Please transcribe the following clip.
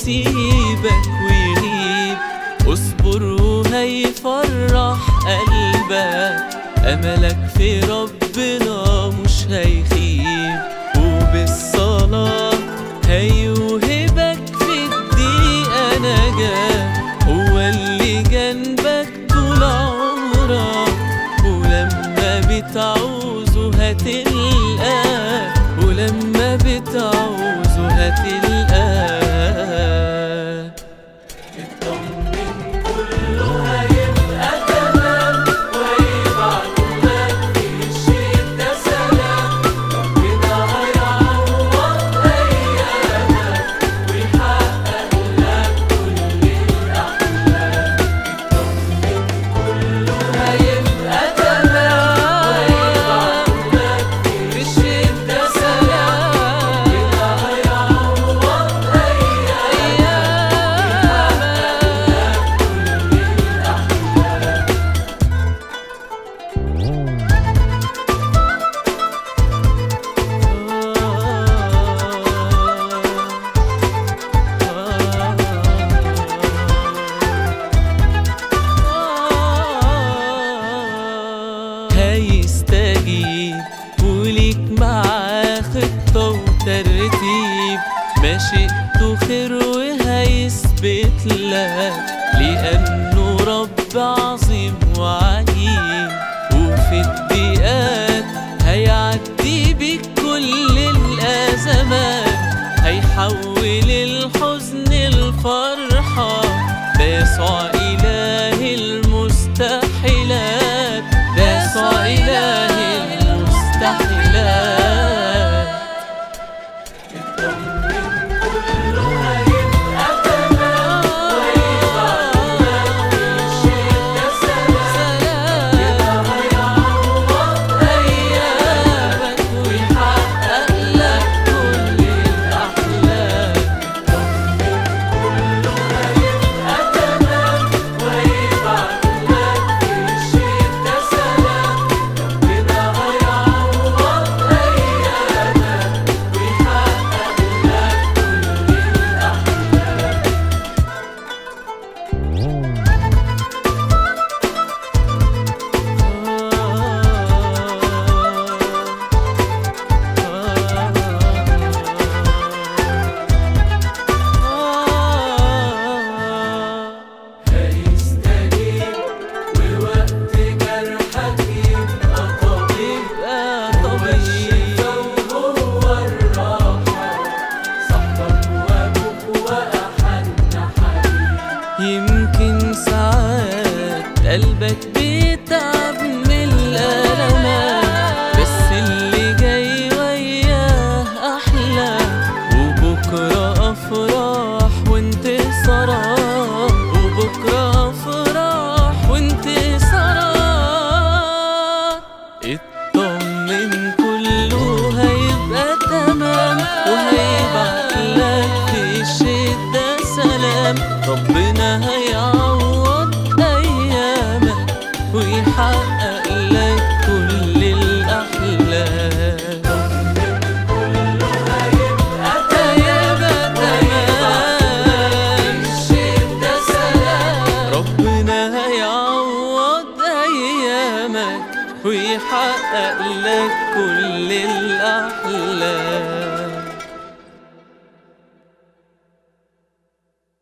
يسيبك ويغيب اصبر وهيفرح قلبك املك في ربنا مش هيخيب وبالصلاة هيوهبك في الدقيقة نجاة هو اللي جنبك طول عمرك ولما بتعوزه هتلقاه ولما بتعوزه هتلقاه اطمن كله هيبقى تمام وهيبعتولك في الشدة سلام ربنا هيعوض أيامك ويحقق لك كل الأحلام اطمن كله هيبقى تمام وهيبعتولك في الشدة سلام ربنا هيعوض أيامك هيستجيب وليك معاه خطة وترتيب ما شئته خير وهيثبت لك لأنه رب عظيم وعليم وفي الضيقات هيعدي بيك كل الأزمات هيحول الحزن لفرحة ده يسوع إله المستحيلات ده يسوع إله المستحيلات هيستجيب ووقت جرحك يبقى طبيب هو الشفا وهو الراحة صاحبك وابوك وأحن حبيب يمكن ساعات قلبك بيتعب من الألمات بس اللي جاي وياه أحلى وبكرة أفراح وانتصارات وبكرة أفراح وانتصارات اطمن كله هيبقى تمام وهيبعت لك في الشدة سلام ربنا هيعوض أيامك ويحقق لك كل الأحلام هيبقى تمام الشدة سلام ربنا هيعوض أيامك ويحقق لك كل الأحلام